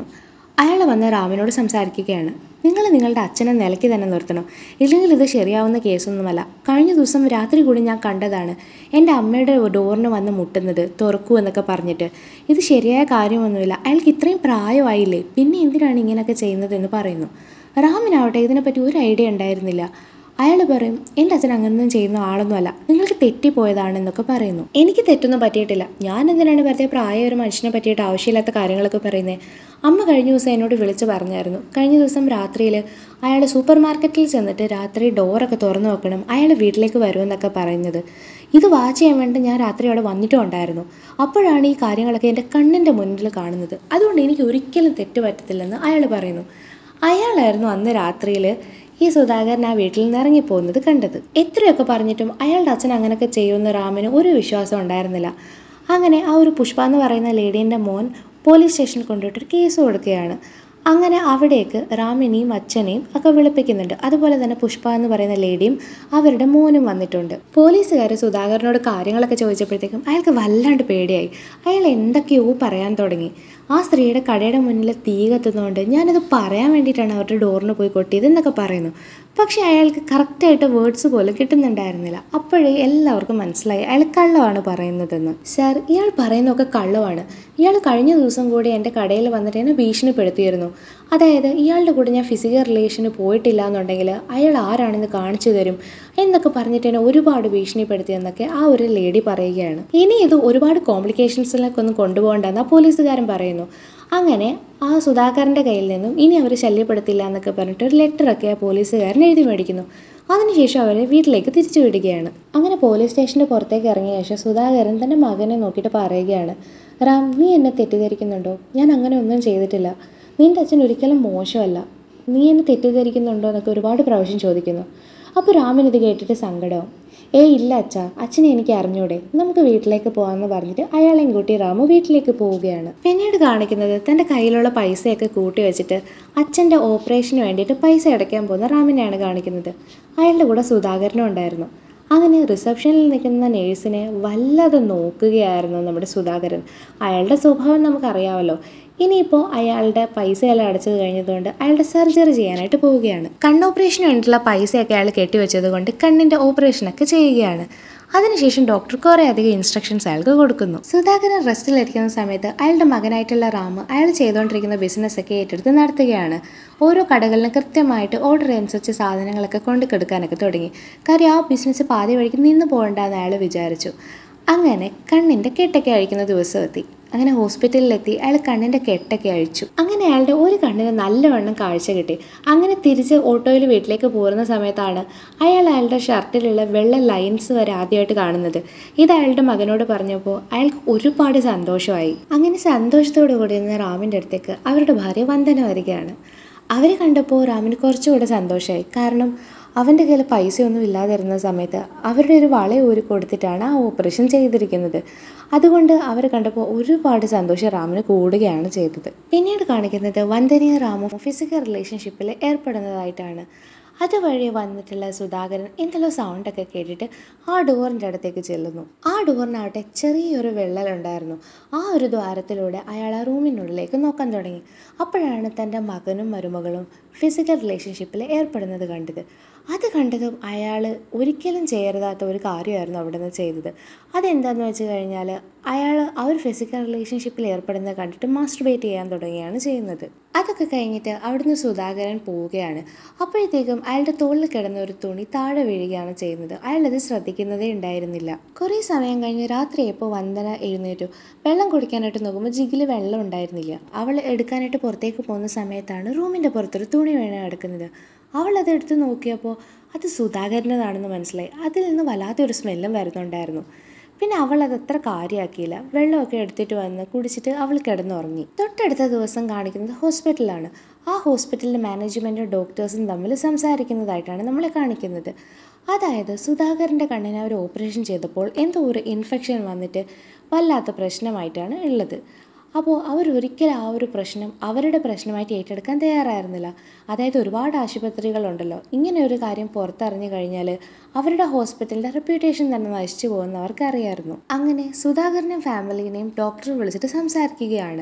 അയാൾ വന്ന് റാമിനോട് സംസാരിക്കുകയാണ് നിങ്ങൾ നിങ്ങളുടെ അച്ഛനെ നിലയ്ക്ക് തന്നെ നിർത്തണം ഇല്ലെങ്കിൽ ഇത് ശരിയാവുന്ന കേസൊന്നുമല്ല കഴിഞ്ഞ ദിവസം രാത്രി കൂടി ഞാൻ കണ്ടതാണ് എൻ്റെ അമ്മയുടെ ഡോറിന് വന്ന് മുട്ടുന്നത് തുറക്കൂ എന്നൊക്കെ പറഞ്ഞിട്ട് ഇത് ശരിയായ കാര്യമൊന്നുമില്ല അയാൾക്ക് ഇത്രയും പ്രായമായില്ലേ പിന്നെ എന്തിനാണ് ഇങ്ങനെയൊക്കെ ചെയ്യുന്നതെന്ന് പറയുന്നു റാമിനാവട്ടെ ഇതിനെപ്പറ്റി ഒരു ഐഡിയ ഉണ്ടായിരുന്നില്ല അയാൾ പറയും എൻ്റെ അച്ഛൻ അങ്ങനൊന്നും ചെയ്യുന്ന ആളൊന്നുമല്ല നിങ്ങൾക്ക് തെറ്റിപ്പോയതാണെന്നൊക്കെ പറയുന്നു എനിക്ക് തെറ്റൊന്നും പറ്റിയിട്ടില്ല ഞാൻ എന്തിനാണ് വെറുതെ പ്രായ ഒരു മനുഷ്യനെ പറ്റിയിട്ട് ആവശ്യമില്ലാത്ത കാര്യങ്ങളൊക്കെ പറയുന്നത് അമ്മ കഴിഞ്ഞ ദിവസം എന്നോട് വിളിച്ച് പറഞ്ഞായിരുന്നു കഴിഞ്ഞ ദിവസം രാത്രിയിൽ അയാൾ സൂപ്പർ മാർക്കറ്റിൽ ചെന്നിട്ട് രാത്രി ഡോറൊക്കെ തുറന്നു വെക്കണം അയാൾ വീട്ടിലേക്ക് വരുമെന്നൊക്കെ പറയുന്നത് ഇത് വാച്ച് ചെയ്യാൻ വേണ്ടി ഞാൻ രാത്രി അവിടെ വന്നിട്ടും ഉണ്ടായിരുന്നു അപ്പോഴാണ് ഈ കാര്യങ്ങളൊക്കെ എൻ്റെ കണ്ണിൻ്റെ മുന്നിൽ കാണുന്നത് അതുകൊണ്ട് എനിക്ക് ഒരിക്കലും തെറ്റ് പറ്റത്തില്ലെന്ന് അയാൾ പറയുന്നു അയാളായിരുന്നു അന്ന് രാത്രിയിൽ ഈ സുധാകരൻ ആ വീട്ടിൽ നിന്ന് ഇറങ്ങിപ്പോകുന്നത് കണ്ടത് എത്രയൊക്കെ പറഞ്ഞിട്ടും അയാളുടെ അച്ഛൻ അങ്ങനെയൊക്കെ ചെയ്യുമെന്ന് റാമിന് ഒരു വിശ്വാസം ഉണ്ടായിരുന്നില്ല അങ്ങനെ ആ ഒരു പുഷ്പ എന്ന് പറയുന്ന ലേഡീൻ്റെ മോൻ പോലീസ് സ്റ്റേഷനിൽ കൊണ്ടുപോയിട്ട് ഒരു കേസ് കൊടുക്കുകയാണ് അങ്ങനെ അവിടേക്ക് റാമിനെയും അച്ഛനെയും ഒക്കെ വിളിപ്പിക്കുന്നുണ്ട് അതുപോലെ തന്നെ പുഷ്പ എന്ന് പറയുന്ന ലേഡിയും അവരുടെ മോനും വന്നിട്ടുണ്ട് പോലീസുകാർ സുധാകരനോട് കാര്യങ്ങളൊക്കെ ചോദിച്ചപ്പോഴത്തേക്കും അയാൾക്ക് വല്ലാണ്ട് പേടിയായി അയാൾ എന്തൊക്കെയോ പറയാൻ തുടങ്ങി ആ സ്ത്രീയുടെ കടയുടെ മുന്നിൽ തീ കത്തുന്നതുകൊണ്ട് ഞാനത് പറയാൻ വേണ്ടിയിട്ടാണ് അവരുടെ ഡോറിന് പോയി കൊട്ടിയത് എന്നൊക്കെ പറയുന്നു പക്ഷേ അയാൾക്ക് കറക്റ്റായിട്ട് വേർഡ്സ് പോലും കിട്ടുന്നുണ്ടായിരുന്നില്ല അപ്പോഴേ എല്ലാവർക്കും മനസ്സിലായി അയാൾ കള്ളമാണ് പറയുന്നതെന്ന് സാർ ഇയാൾ പറയുന്നതൊക്കെ കള്ളമാണ് ഇയാൾ കഴിഞ്ഞ ദിവസം കൂടി എൻ്റെ കടയിൽ വന്നിട്ട് എന്നെ ഭീഷണിപ്പെടുത്തിയിരുന്നു അതായത് ഇയാളുടെ കൂടെ ഞാൻ ഫിസിക്കൽ റിലേഷന് പോയിട്ടില്ല എന്നുണ്ടെങ്കിൽ അയാൾ ആരാണെന്ന് കാണിച്ചു തരും എന്നൊക്കെ പറഞ്ഞിട്ട് എന്നെ ഒരുപാട് ഭീഷണിപ്പെടുത്തിയെന്നൊക്കെ ആ ഒരു ലേഡി പറയുകയാണ് ഇനി ഇത് ഒരുപാട് കോംപ്ലിക്കേഷൻസിലേക്ക് ഒന്നും കൊണ്ടുപോകണ്ടെന്ന് ആ പോലീസുകാരൻ പറയുന്നു അങ്ങനെ ആ സുധാകരൻ്റെ കയ്യിൽ നിന്നും ഇനി അവർ ശല്യപ്പെടുത്തില്ല എന്നൊക്കെ പറഞ്ഞിട്ട് ഒരു ലെറ്ററൊക്കെ ആ പോലീസുകാരൻ എഴുതി മേടിക്കുന്നു അതിനുശേഷം അവരെ വീട്ടിലേക്ക് തിരിച്ചു വിടുകയാണ് അങ്ങനെ പോലീസ് സ്റ്റേഷൻ്റെ പുറത്തേക്ക് ഇറങ്ങിയ ശേഷം സുധാകരൻ തൻ്റെ മകനെ നോക്കിയിട്ട് പറയുകയാണ് റാം നീ എന്നെ തെറ്റിദ്ധരിക്കുന്നുണ്ടോ ഞാൻ അങ്ങനെ ഒന്നും ചെയ്തിട്ടില്ല നിൻ്റെ അച്ഛൻ ഒരിക്കലും മോശമല്ല നീ എന്നെ തെറ്റിദ്ധരിക്കുന്നുണ്ടോ എന്നൊക്കെ ഒരുപാട് പ്രാവശ്യം ചോദിക്കുന്നു അപ്പോൾ രാമൻ ഇത് കേട്ടിട്ട് സങ്കടവും ഏ ഇല്ല അച്ഛാ അച്ഛനെ എനിക്ക് അറിഞ്ഞൂടെ നമുക്ക് വീട്ടിലേക്ക് പോകാമെന്ന് പറഞ്ഞിട്ട് അയാളെയും കൂട്ടി രാമു വീട്ടിലേക്ക് പോവുകയാണ് പിന്നീട് കാണിക്കുന്നത് തൻ്റെ കയ്യിലുള്ള പൈസയൊക്കെ കൂട്ടി വെച്ചിട്ട് അച്ഛൻ്റെ ഓപ്പറേഷന് വേണ്ടിയിട്ട് പൈസ അടയ്ക്കാൻ പോകുന്ന റാമിനെയാണ് കാണിക്കുന്നത് അയാളുടെ കൂടെ സുധാകരനും ഉണ്ടായിരുന്നു അങ്ങനെ റിസപ്ഷനിൽ നിൽക്കുന്ന നേഴ്സിനെ വല്ലാതെ നോക്കുകയായിരുന്നു നമ്മുടെ സുധാകരൻ അയാളുടെ സ്വഭാവം നമുക്കറിയാമല്ലോ ഇനിയിപ്പോൾ അയാളുടെ പൈസയെല്ലാം അടച്ചത് കഴിഞ്ഞതുകൊണ്ട് അയാളുടെ സർജറി ചെയ്യാനായിട്ട് പോവുകയാണ് കണ്ണ് ഓപ്പറേഷന് വേണ്ടിയിട്ടുള്ള പൈസയൊക്കെ അയാൾ കെട്ടിവെച്ചത് കൊണ്ട് കണ്ണിൻ്റെ ഓപ്പറേഷനൊക്കെ ചെയ്യുകയാണ് അതിനുശേഷം ഡോക്ടർ കുറേ അധികം ഇൻസ്ട്രക്ഷൻസ് അയാൾക്ക് കൊടുക്കുന്നു സുധാകരൻ റെസ്റ്റിലിരിക്കുന്ന സമയത്ത് അയാളുടെ മകനായിട്ടുള്ള റാം അയാൾ ചെയ്തുകൊണ്ടിരിക്കുന്ന ബിസിനസ്സൊക്കെ ഏറ്റെടുത്ത് നടത്തുകയാണ് ഓരോ കടകളിലും കൃത്യമായിട്ട് ഓർഡർ അനുസരിച്ച് സാധനങ്ങളൊക്കെ കൊണ്ടു കൊടുക്കാനൊക്കെ തുടങ്ങി കാര്യം ആ ബിസിനസ് പാതി വഴിക്ക് നിന്ന് പോകണ്ടെന്ന് അയാൾ വിചാരിച്ചു അങ്ങനെ കണ്ണിൻ്റെ കെട്ടൊക്കെ അഴിക്കുന്ന ദിവസം എത്തി അങ്ങനെ ഹോസ്പിറ്റലിലെത്തി അയാൾ കണ്ണിൻ്റെ കെട്ടൊക്കെ അഴിച്ചു അങ്ങനെ അയാളുടെ ഒരു കണ്ണിന് നല്ലവണ്ണം കാഴ്ച കിട്ടി അങ്ങനെ തിരിച്ച് ഓട്ടോയിൽ വീട്ടിലേക്ക് പോരുന്ന സമയത്താണ് അയാൾ അയാളുടെ ഷർട്ടിലുള്ള വെള്ള ലൈൻസ് വരെ ആദ്യമായിട്ട് കാണുന്നത് ഇത് അയാളുടെ മകനോട് പറഞ്ഞപ്പോൾ അയാൾക്ക് ഒരുപാട് സന്തോഷമായി അങ്ങനെ സന്തോഷത്തോടു കൂടി നിന്ന് റാമിൻ്റെ അടുത്തേക്ക് അവരുടെ ഭാര്യ വന്ദന വരികയാണ് അവരെ കണ്ടപ്പോൾ റാമിന് കുറച്ചുകൂടെ സന്തോഷമായി കാരണം അവൻ്റെ കയ്യിൽ പൈസയൊന്നും ഇല്ലാതിരുന്ന സമയത്ത് അവരുടെ ഒരു വള ഊരി കൊടുത്തിട്ടാണ് ആ ഓപ്പറേഷൻ ചെയ്തിരിക്കുന്നത് അതുകൊണ്ട് അവർ കണ്ടപ്പോൾ ഒരുപാട് സന്തോഷം റാമിന് കൂടുകയാണ് ചെയ്തത് പിന്നീട് കാണിക്കുന്നത് വന്ദനയും റാമും ഫിസിക്കൽ റിലേഷൻഷിപ്പിൽ ഏർപ്പെടുന്നതായിട്ടാണ് അതുവഴി വന്നിട്ടുള്ള സുധാകരൻ എന്തെല്ലോ സൗണ്ടൊക്കെ കേട്ടിട്ട് ആ ഡോറിൻ്റെ അടുത്തേക്ക് ചെല്ലുന്നു ആ ഡോറിനാവട്ടെ ചെറിയൊരു വിള്ളലുണ്ടായിരുന്നു ആ ഒരു ദ്വാരത്തിലൂടെ അയാൾ ആ റൂമിനുള്ളിലേക്ക് നോക്കാൻ തുടങ്ങി അപ്പോഴാണ് തൻ്റെ മകനും മരുമകളും ഫിസിക്കൽ റിലേഷൻഷിപ്പിൽ ഏർപ്പെടുന്നത് കണ്ടത് അത് കണ്ടതും അയാൾ ഒരിക്കലും ചെയ്യരുതാത്ത ഒരു കാര്യമായിരുന്നു അവിടെ നിന്ന് ചെയ്തത് അതെന്താണെന്ന് വെച്ച് കഴിഞ്ഞാൽ അയാൾ ആ ഒരു ഫിസിക്കൽ റിലേഷൻഷിപ്പിൽ ഏർപ്പെടുന്നത് കണ്ടിട്ട് മാസ്റ്റർബേറ്റ് ചെയ്യാൻ തുടങ്ങുകയാണ് ചെയ്യുന്നത് അതൊക്കെ കഴിഞ്ഞിട്ട് അവിടുന്ന് സുധാകരൻ പോവുകയാണ് അപ്പോഴത്തേക്കും അയാളുടെ തോളിൽ കിടന്ന ഒരു തുണി താഴെ വീഴുകയാണ് ചെയ്യുന്നത് അയാളത് ശ്രദ്ധിക്കുന്നതേ ഉണ്ടായിരുന്നില്ല കുറേ സമയം കഴിഞ്ഞ് രാത്രിയപ്പോൾ വന്ദന എഴുന്നേറ്റു വെള്ളം കുടിക്കാനായിട്ട് നോക്കുമ്പോൾ ജിഗിൽ വെള്ളം ഉണ്ടായിരുന്നില്ല അവൾ എടുക്കാനായിട്ട് പുറത്തേക്ക് പോകുന്ന സമയത്താണ് റൂമിൻ്റെ പുറത്തൊരു തുണി വീണ് കിടക്കുന്നത് അവൾ അത് എടുത്ത് നോക്കിയപ്പോൾ അത് സുധാകരൻ്റെതാണെന്ന് മനസ്സിലായി അതിൽ നിന്ന് വല്ലാത്തൊരു സ്മെല്ലും വരുന്നുണ്ടായിരുന്നു പിന്നെ അവൾ അത് അത്ര കാര്യമാക്കിയില്ല വെള്ളമൊക്കെ എടുത്തിട്ട് വന്ന് കുടിച്ചിട്ട് അവൾ കിടന്നുറങ്ങി തൊട്ടടുത്ത ദിവസം കാണിക്കുന്നത് ഹോസ്പിറ്റലാണ് ആ ഹോസ്പിറ്റലിൻ്റെ മാനേജ്മെൻറ്റും ഡോക്ടേഴ്സും തമ്മിൽ സംസാരിക്കുന്നതായിട്ടാണ് നമ്മളെ കാണിക്കുന്നത് അതായത് സുധാകരൻ്റെ കണ്ണിന് അവർ ഓപ്പറേഷൻ ചെയ്തപ്പോൾ എന്തോ ഒരു ഇൻഫെക്ഷൻ വന്നിട്ട് വല്ലാത്ത പ്രശ്നമായിട്ടാണ് ഉള്ളത് അപ്പോൾ അവർ ഒരിക്കലും ആ ഒരു പ്രശ്നം അവരുടെ പ്രശ്നമായിട്ട് ഏറ്റെടുക്കാൻ തയ്യാറായിരുന്നില്ല അതായത് ഒരുപാട് ആശുപത്രികളുണ്ടല്ലോ ഇങ്ങനെ ഒരു കാര്യം പുറത്തറിഞ്ഞു കഴിഞ്ഞാൽ അവരുടെ ഹോസ്പിറ്റലിൻ്റെ റെപ്യൂട്ടേഷൻ തന്നെ നശിച്ചു പോകുന്ന അവർക്ക് അറിയായിരുന്നു അങ്ങനെ സുധാകരനെയും ഫാമിലിനെയും ഡോക്ടർ വിളിച്ചിട്ട് സംസാരിക്കുകയാണ്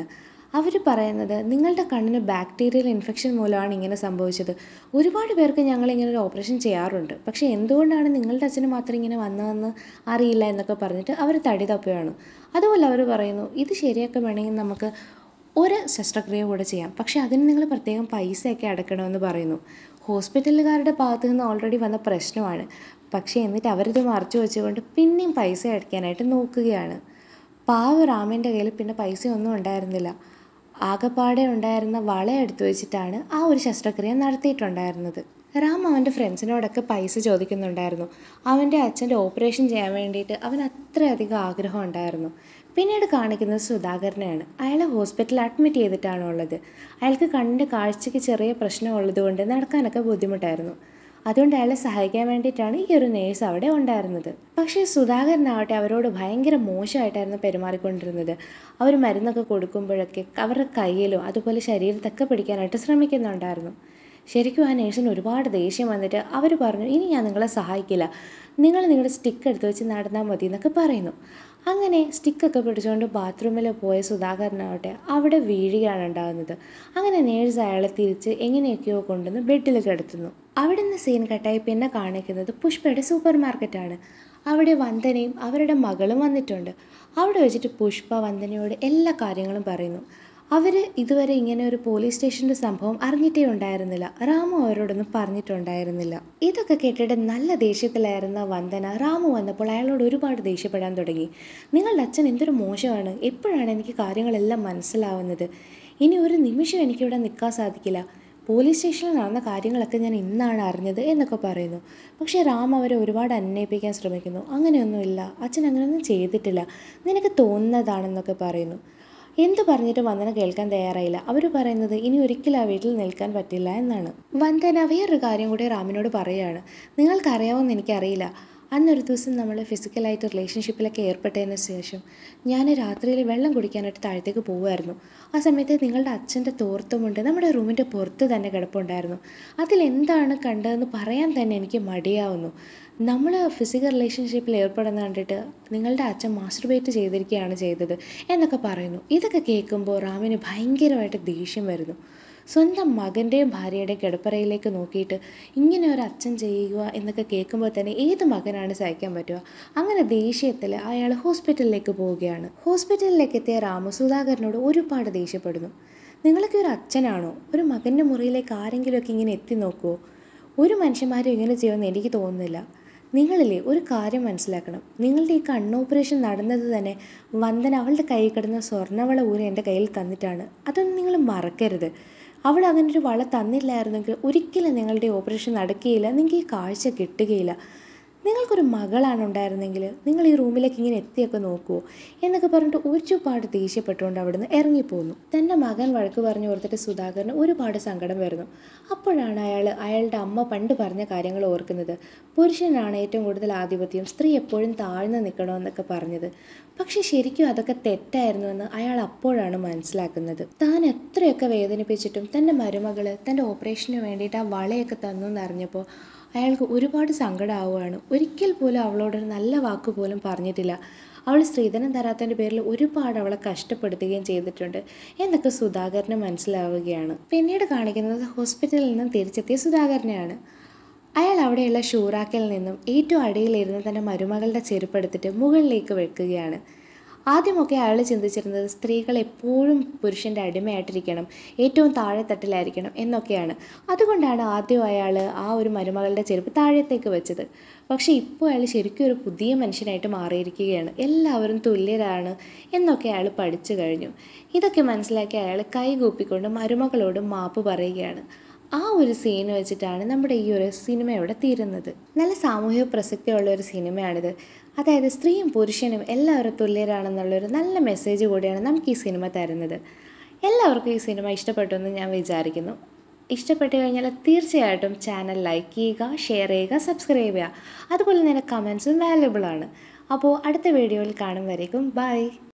അവർ പറയുന്നത് നിങ്ങളുടെ കണ്ണിന് ബാക്ടീരിയൽ ഇൻഫെക്ഷൻ മൂലമാണ് ഇങ്ങനെ സംഭവിച്ചത് ഒരുപാട് പേർക്ക് ഞങ്ങൾ ഇങ്ങനെ ഒരു ഓപ്പറേഷൻ ചെയ്യാറുണ്ട് പക്ഷേ എന്തുകൊണ്ടാണ് നിങ്ങളുടെ അച്ഛന് മാത്രം ഇങ്ങനെ വന്നതെന്ന് അറിയില്ല എന്നൊക്കെ പറഞ്ഞിട്ട് അവർ തടി തപ്പുകയാണ് അതുപോലെ അവർ പറയുന്നു ഇത് ശരിയാക്കാൻ വേണമെങ്കിൽ നമുക്ക് ഒരു ശസ്ത്രക്രിയ കൂടെ ചെയ്യാം പക്ഷേ അതിന് നിങ്ങൾ പ്രത്യേകം പൈസയൊക്കെ അടക്കണമെന്ന് പറയുന്നു ഹോസ്പിറ്റലുകാരുടെ ഭാഗത്ത് നിന്ന് ഓൾറെഡി വന്ന പ്രശ്നമാണ് പക്ഷേ എന്നിട്ട് അവരിത് മറച്ചു വെച്ചുകൊണ്ട് പിന്നെയും പൈസ അടയ്ക്കാനായിട്ട് നോക്കുകയാണ് പാവ റാമിൻ്റെ കയ്യിൽ പിന്നെ പൈസയൊന്നും ഉണ്ടായിരുന്നില്ല ആകപ്പാടെ ഉണ്ടായിരുന്ന വള എടുത്തു വെച്ചിട്ടാണ് ആ ഒരു ശസ്ത്രക്രിയ നടത്തിയിട്ടുണ്ടായിരുന്നത് റാം അവൻ്റെ ഫ്രണ്ട്സിനോടൊക്കെ പൈസ ചോദിക്കുന്നുണ്ടായിരുന്നു അവൻ്റെ അച്ഛൻ്റെ ഓപ്പറേഷൻ ചെയ്യാൻ വേണ്ടിയിട്ട് അവൻ അത്രയധികം ആഗ്രഹം ഉണ്ടായിരുന്നു പിന്നീട് കാണിക്കുന്നത് സുധാകരനെയാണ് അയാളെ ഹോസ്പിറ്റലിൽ അഡ്മിറ്റ് ചെയ്തിട്ടാണ് ഉള്ളത് അയാൾക്ക് കണ്ണിൻ്റെ കാഴ്ചയ്ക്ക് ചെറിയ പ്രശ്നമുള്ളത് കൊണ്ട് നടക്കാനൊക്കെ ബുദ്ധിമുട്ടായിരുന്നു അതുകൊണ്ട് അയാളെ സഹായിക്കാൻ വേണ്ടിയിട്ടാണ് ഈ ഒരു നേഴ്സ് അവിടെ ഉണ്ടായിരുന്നത് പക്ഷേ സുധാകരനാവട്ടെ അവരോട് ഭയങ്കര മോശമായിട്ടായിരുന്നു പെരുമാറിക്കൊണ്ടിരുന്നത് അവർ മരുന്നൊക്കെ കൊടുക്കുമ്പോഴൊക്കെ അവരുടെ കയ്യിലും അതുപോലെ ശരീരത്തൊക്കെ പിടിക്കാനായിട്ട് ശ്രമിക്കുന്നുണ്ടായിരുന്നു ശരിക്കും ആ നേഴ്സിന് ഒരുപാട് ദേഷ്യം വന്നിട്ട് അവർ പറഞ്ഞു ഇനി ഞാൻ നിങ്ങളെ സഹായിക്കില്ല നിങ്ങൾ നിങ്ങളുടെ സ്റ്റിക്ക് എടുത്ത് വെച്ച് നടന്നാൽ മതി എന്നൊക്കെ പറയുന്നു അങ്ങനെ സ്റ്റിക്കൊക്കെ പിടിച്ചുകൊണ്ട് ബാത്റൂമിൽ പോയ സുധാകരനാവട്ടെ അവിടെ വീഴുകയാണ് ഉണ്ടാകുന്നത് അങ്ങനെ നേഴ്സ് അയാളെ തിരിച്ച് എങ്ങനെയൊക്കെയോ കൊണ്ടുവന്ന് ബെഡിൽ കിടത്തുന്നു അവിടെ നിന്ന് സീൻ കട്ടായി പിന്നെ കാണിക്കുന്നത് പുഷ്പയുടെ സൂപ്പർ മാർക്കറ്റാണ് അവിടെ വന്ദനയും അവരുടെ മകളും വന്നിട്ടുണ്ട് അവിടെ വെച്ചിട്ട് പുഷ്പ വന്ദനയോട് എല്ലാ കാര്യങ്ങളും പറയുന്നു അവർ ഇതുവരെ ഇങ്ങനെ ഒരു പോലീസ് സ്റ്റേഷൻ്റെ സംഭവം അറിഞ്ഞിട്ടേ ഉണ്ടായിരുന്നില്ല രാമു അവരോടൊന്നും പറഞ്ഞിട്ടുണ്ടായിരുന്നില്ല ഇതൊക്കെ കേട്ടിട്ട് നല്ല ദേഷ്യത്തിലായിരുന്ന വന്ദന രാമു വന്നപ്പോൾ അയാളോട് ഒരുപാട് ദേഷ്യപ്പെടാൻ തുടങ്ങി നിങ്ങളുടെ അച്ഛൻ എന്തൊരു മോശമാണ് എപ്പോഴാണ് എനിക്ക് കാര്യങ്ങളെല്ലാം മനസ്സിലാവുന്നത് ഇനി ഒരു നിമിഷം എനിക്കിവിടെ നിൽക്കാൻ സാധിക്കില്ല പോലീസ് സ്റ്റേഷനിൽ നടന്ന കാര്യങ്ങളൊക്കെ ഞാൻ ഇന്നാണ് അറിഞ്ഞത് എന്നൊക്കെ പറയുന്നു പക്ഷേ റാം അവരെ ഒരുപാട് അന്വേഷിപ്പിക്കാൻ ശ്രമിക്കുന്നു അങ്ങനെയൊന്നുമില്ല അച്ഛൻ അങ്ങനെയൊന്നും ചെയ്തിട്ടില്ല നിനക്ക് തോന്നുന്നതാണെന്നൊക്കെ പറയുന്നു എന്തു പറഞ്ഞിട്ട് വന്ദന കേൾക്കാൻ തയ്യാറായില്ല അവർ പറയുന്നത് ഇനി ഒരിക്കലും ആ വീട്ടിൽ നിൽക്കാൻ പറ്റില്ല എന്നാണ് വന്ദന വേറൊരു കാര്യം കൂടി റാമിനോട് പറയുകയാണ് നിങ്ങൾക്കറിയാവുമെന്ന് എനിക്കറിയില്ല അന്നൊരു ദിവസം നമ്മൾ ഫിസിക്കലായിട്ട് റിലേഷൻഷിപ്പിലൊക്കെ ഏർപ്പെട്ടതിന് ശേഷം ഞാൻ രാത്രിയിൽ വെള്ളം കുടിക്കാനായിട്ട് താഴത്തേക്ക് പോവുമായിരുന്നു ആ സമയത്ത് നിങ്ങളുടെ അച്ഛൻ്റെ തോർത്തുമുണ്ട് നമ്മുടെ റൂമിൻ്റെ പുറത്ത് തന്നെ കിടപ്പുണ്ടായിരുന്നു അതിലെന്താണ് കണ്ടതെന്ന് പറയാൻ തന്നെ എനിക്ക് മടിയാവുന്നു നമ്മൾ ഫിസിക്കൽ റിലേഷൻഷിപ്പിൽ ഏർപ്പെടുന്ന കണ്ടിട്ട് നിങ്ങളുടെ അച്ഛൻ മാസ്റ്റർബേറ്റ് ചെയ്തിരിക്കുകയാണ് ചെയ്തത് എന്നൊക്കെ പറയുന്നു ഇതൊക്കെ കേൾക്കുമ്പോൾ റാമിന് ഭയങ്കരമായിട്ട് ദേഷ്യം വരുന്നു സ്വന്തം മകൻ്റെയും ഭാര്യയുടെയും കിടപ്പറയിലേക്ക് നോക്കിയിട്ട് ഇങ്ങനെ ഒരു അച്ഛൻ ചെയ്യുക എന്നൊക്കെ കേൾക്കുമ്പോൾ തന്നെ ഏത് മകനാണ് സഹിക്കാൻ പറ്റുക അങ്ങനെ ദേഷ്യത്തിൽ അയാൾ ഹോസ്പിറ്റലിലേക്ക് പോവുകയാണ് ഹോസ്പിറ്റലിലേക്ക് എത്തിയ രാമു സുധാകരനോട് ഒരുപാട് ദേഷ്യപ്പെടുന്നു നിങ്ങളൊക്കെ ഒരു അച്ഛനാണോ ഒരു മകൻ്റെ മുറിയിലേക്ക് ആരെങ്കിലുമൊക്കെ ഇങ്ങനെ എത്തി നോക്കുമോ ഒരു മനുഷ്യന്മാരും ഇങ്ങനെ ചെയ്യുമെന്ന് എനിക്ക് തോന്നുന്നില്ല നിങ്ങളില്ലേ ഒരു കാര്യം മനസ്സിലാക്കണം നിങ്ങളുടെ ഈ കണ്ണ് ഓപ്പറേഷൻ നടന്നത് തന്നെ വന്ദന അവളുടെ കയ്യിൽ കിടന്ന സ്വർണ്ണവള ഊരി എൻ്റെ കയ്യിൽ തന്നിട്ടാണ് അതൊന്നും നിങ്ങൾ മറക്കരുത് അവൾ അങ്ങനെ ഒരു വള തന്നില്ലായിരുന്നെങ്കിൽ ഒരിക്കലും നിങ്ങളുടെ ഓപ്പറേഷൻ നടക്കുകയില്ല നിങ്ങൾക്ക് ഈ കാഴ്ച കിട്ടുകയില്ല നിങ്ങൾക്കൊരു മകളാണ് ഉണ്ടായിരുന്നെങ്കിൽ നിങ്ങൾ ഈ റൂമിലേക്ക് ഇങ്ങനെ എത്തിയൊക്കെ നോക്കുമോ എന്നൊക്കെ പറഞ്ഞിട്ട് ഒരുപാട് ദേഷ്യപ്പെട്ടുകൊണ്ട് അവിടുന്ന് ഇറങ്ങിപ്പോന്നു തൻ്റെ മകൻ വഴക്ക് പറഞ്ഞു ഓർത്തിട്ട് സുധാകരന് ഒരുപാട് സങ്കടം വരുന്നു അപ്പോഴാണ് അയാൾ അയാളുടെ അമ്മ പണ്ട് പറഞ്ഞ കാര്യങ്ങൾ ഓർക്കുന്നത് പുരുഷനാണ് ഏറ്റവും കൂടുതൽ ആധിപത്യം സ്ത്രീ എപ്പോഴും താഴ്ന്നു നിൽക്കണമെന്നൊക്കെ പറഞ്ഞത് പക്ഷെ ശരിക്കും അതൊക്കെ തെറ്റായിരുന്നുവെന്ന് അയാൾ അപ്പോഴാണ് മനസ്സിലാക്കുന്നത് താൻ എത്രയൊക്കെ വേദനിപ്പിച്ചിട്ടും തൻ്റെ മരുമകൾ തൻ്റെ ഓപ്പറേഷന് വേണ്ടിയിട്ട് ആ വളയൊക്കെ തന്നു എന്നറിഞ്ഞപ്പോൾ അയാൾക്ക് ഒരുപാട് സങ്കടമാവുകയാണ് ഒരിക്കൽ പോലും അവളോടൊരു നല്ല വാക്ക് പോലും പറഞ്ഞിട്ടില്ല അവൾ സ്ത്രീധനം തരാത്തതിൻ്റെ പേരിൽ ഒരുപാട് അവളെ കഷ്ടപ്പെടുത്തുകയും ചെയ്തിട്ടുണ്ട് എന്നൊക്കെ സുധാകരന് മനസ്സിലാവുകയാണ് പിന്നീട് കാണിക്കുന്നത് ഹോസ്പിറ്റലിൽ നിന്നും തിരിച്ചെത്തിയ സുധാകരനെയാണ് അയാൾ അവിടെയുള്ള ഷൂറാക്കിൽ നിന്നും ഏറ്റവും അടിയിലിരുന്ന് തൻ്റെ മരുമകളുടെ ചെരുപ്പെടുത്തിട്ട് മുകളിലേക്ക് വെക്കുകയാണ് ആദ്യമൊക്കെ അയാൾ ചിന്തിച്ചിരുന്നത് സ്ത്രീകൾ എപ്പോഴും പുരുഷൻ്റെ അടിമയായിട്ടിരിക്കണം ഏറ്റവും താഴെത്തട്ടിലായിരിക്കണം എന്നൊക്കെയാണ് അതുകൊണ്ടാണ് ആദ്യം അയാൾ ആ ഒരു മരുമകളുടെ ചെരുപ്പ് താഴത്തേക്ക് വെച്ചത് പക്ഷേ ഇപ്പോൾ അയാൾ ശരിക്കും ഒരു പുതിയ മനുഷ്യനായിട്ട് മാറിയിരിക്കുകയാണ് എല്ലാവരും തുല്യരാണ് എന്നൊക്കെ അയാൾ പഠിച്ചു കഴിഞ്ഞു ഇതൊക്കെ മനസ്സിലാക്കി അയാൾ കൈകൂപ്പിക്കൊണ്ട് മരുമകളോട് മാപ്പ് പറയുകയാണ് ആ ഒരു സീൻ വെച്ചിട്ടാണ് നമ്മുടെ ഈ ഒരു സിനിമ ഇവിടെ തീരുന്നത് നല്ല സാമൂഹിക പ്രസക്തിയുള്ള ഒരു സിനിമയാണിത് അതായത് സ്ത്രീയും പുരുഷനും എല്ലാവരും തുല്യരാണെന്നുള്ളൊരു നല്ല മെസ്സേജ് കൂടിയാണ് നമുക്ക് ഈ സിനിമ തരുന്നത് എല്ലാവർക്കും ഈ സിനിമ ഇഷ്ടപ്പെട്ടു എന്ന് ഞാൻ വിചാരിക്കുന്നു ഇഷ്ടപ്പെട്ടു കഴിഞ്ഞാൽ തീർച്ചയായിട്ടും ചാനൽ ലൈക്ക് ചെയ്യുക ഷെയർ ചെയ്യുക സബ്സ്ക്രൈബ് ചെയ്യുക അതുപോലെ തന്നെ കമൻസും വാല്യുബിൾ ആണ് അപ്പോൾ അടുത്ത വീഡിയോയിൽ കാണും വരേക്കും ബൈ